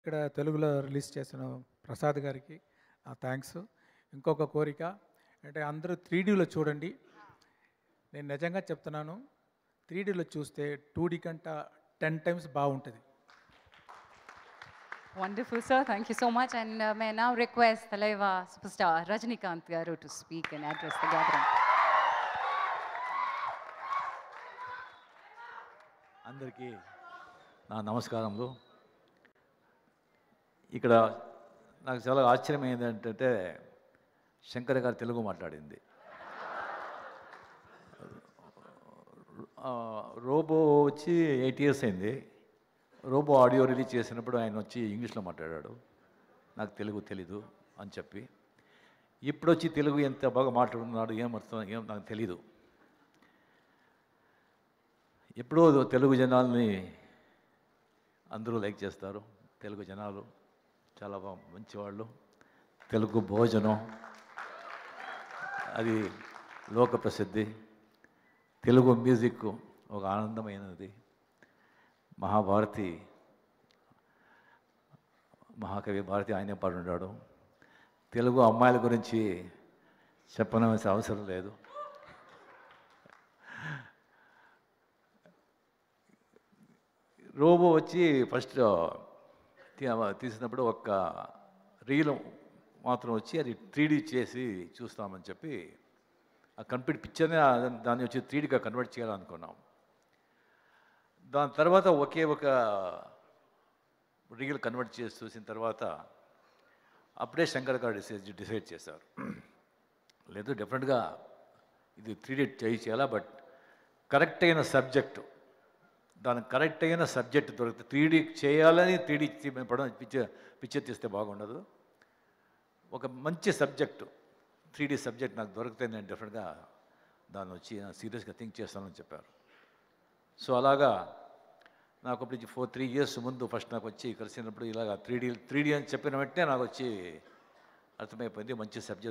ఇక్కడ తెలుగులో రిలీజ్ చేసిన ప్రసాద్ గారికి థ్యాంక్స్ ఇంకొక కోరిక అంటే అందరూ త్రీ డీలో చూడండి నేను నిజంగా చెప్తున్నాను త్రీ డీలో చూస్తే టూ డీ కంట టెన్ టైమ్స్ బాగుంటుంది Wonderful, sir. Thank you so much. And uh, may I now request Thalaiva superstar Rajnikant Garu to speak and address the gathering. అందరికీ నా నమస్కారములు ఇక్కడ నాకు చాలా ఆశ్చర్యం ఏంటంటే శంకర్ గారు తెలుగు మాట్లాడింది ఆ, రోబో వచ్చి ఎయిట్ ఇయర్స్ అయింది రోబో ఆడియో రిలీజ్ చేసినప్పుడు ఆయన వచ్చి ఇంగ్లీష్లో మాట్లాడాడు నాకు తెలుగు తెలీదు అని చెప్పి ఇప్పుడు వచ్చి తెలుగు ఎంత బాగా మాట్లాడుతున్నాడు ఏం అర్థం ఏం నాకు తెలీదు ఎప్పుడో తెలుగు జనాల్ని అందరూ లైక్ చేస్తారు తెలుగు జనాలు చాలా బా మంచివాళ్ళు తెలుగు భోజనం అది లోక ప్రసిద్ధి తెలుగు మ్యూజిక్ ఒక ఆనందమైనది మహాభారతి మహాకవి భారతి ఆయనే పాడుంటాడు తెలుగు అమ్మాయిల గురించి చెప్పనవలసిన అవసరం లేదు రోబో వచ్చి ఫస్ట్ తీసినప్పుడు ఒక రీల్ మాత్రం వచ్చి అది త్రీ చేసి చూస్తామని చెప్పి ఆ కంప్లీట్ పిక్చర్ని దాన్ని వచ్చి త్రీడీగా కన్వర్ట్ చేయాలనుకున్నాం దాని తర్వాత ఒకే ఒక రీల్ కన్వర్ట్ చేసి చూసిన తర్వాత అప్పుడే శంకర్ గారు డిసైడ్ డిసైడ్ చేశారు లేదు డెఫినెట్గా ఇది త్రీ డీ చేయాలా బట్ కరెక్ట్ అయిన సబ్జెక్టు దానికి కరెక్ట్ అయిన సబ్జెక్ట్ దొరికితే త్రీ డీ చేయాలని త్రీ డీ పడం పిక్చర్ పిక్చర్ తీస్తే బాగుండదు ఒక మంచి సబ్జెక్టు త్రీ డీ సబ్జెక్ట్ నాకు దొరికితే నేను డెఫినెట్గా దాన్ని వచ్చి సీరియస్గా థింక్ చేస్తానని చెప్పారు సో అలాగా నాకు అప్పుడు ఫోర్ త్రీ ఇయర్స్ ముందు ఫస్ట్ నాకు వచ్చి కలిసినప్పుడు ఇలాగ త్రీ డీ త్రీ డీ అని చెప్పిన వెంటనే నాకు వచ్చి అర్థమైపోయింది మంచి సబ్జెక్ట్